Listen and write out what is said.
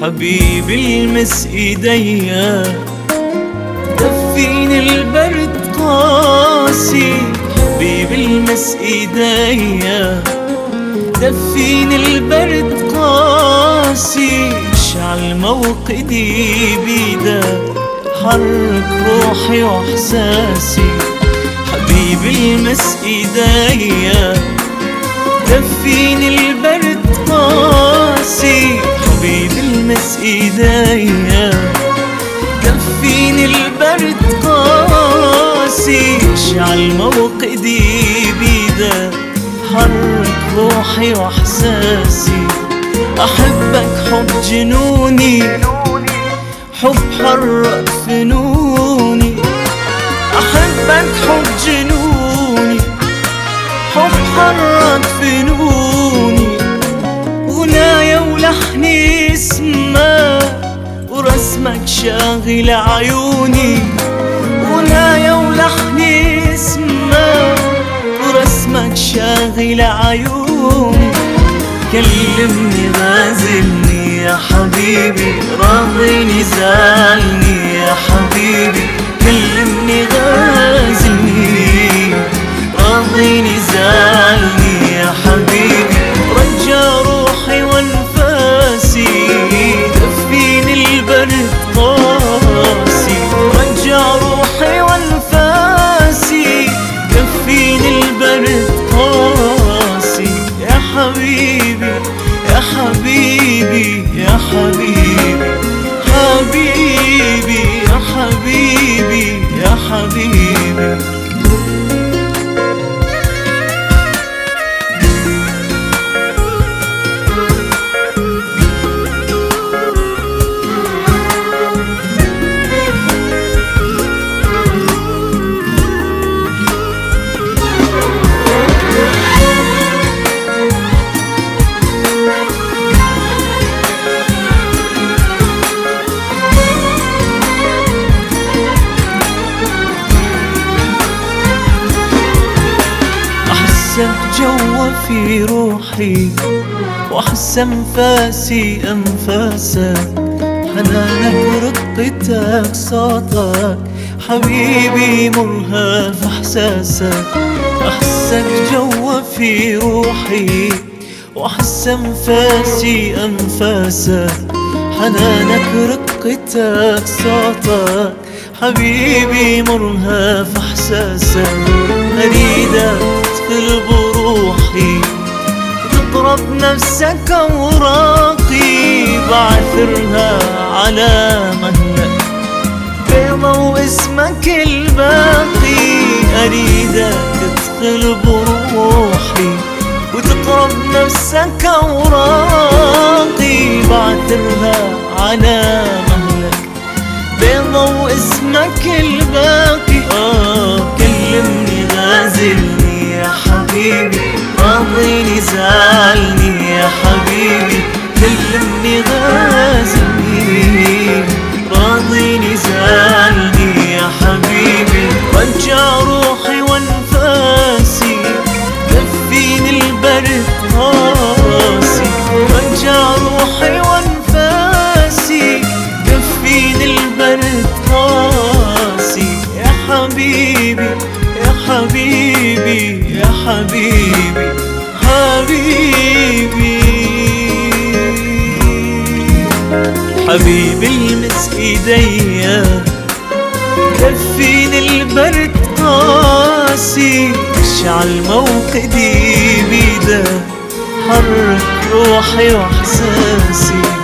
حبيبي المس ايديا دفيني البرد قاسي حبيبي المس ايديا دفيني البرد قاسي اشعل موقدي بيدك حرك روحي واحساسي حبيبي المس ايديا دفيني البرد قاسي حبيبي المس ايديا دفيني البرد قاسي اشعل موقدي بيدك حرك روحي واحساسي احبك حب جنوني حب حرك فنوني احبك حب جنوني حب حرك فنوني غنايا ولحني اسمع ورسمك شاغل عيوني غنايا ولحني اسمع ورسمك شاغل عيوني كلمني غازلني يا حبيبي راضيني زعلني يا حبيبي كلمني غازلني راضيني زعلني يا حبيبي رجع روحي وانفاسي دفيني البرد قاسي رجع روحي وانفاسي دفيني البرد قاسي يا حبيبي يا حبيبي يا حبيبي حبيبي يا حبيبي يا حبيبي أحسك جوا في روحي وأحس أنفاسي أنفاسك حنانك رقتك صوتك حبيبي مرهف إحساسك أحسك جوا في روحي وأحس أنفاسي أنفاسك حنانك رقتك صوتك حبيبي مرهف إحساسك أريدك تدخل بروحي تقرب نفسك أوراقي بعثرها على مهلك بيضة واسمك الباقي أريدك تدخل بروحي وتقرب نفسك أوراقي بعثرها على مهلك بيضة واسمك الباقي آه كلمني غازلني يا حبيبي راضيني زعلني يا حبيبي كلمني غازلني راضيني زعلني يا حبيبي رجع روحي وانفاسي دفيني البرد قاسي رجع روحي وانفاسي دفيني البرد قاسي يا حبيبي يا حبيبي يا حبيبي حبيبي حبيبي المس ايديا دفيني البرد قاسي اشعل موقدي بيده حرك روحي واحساسي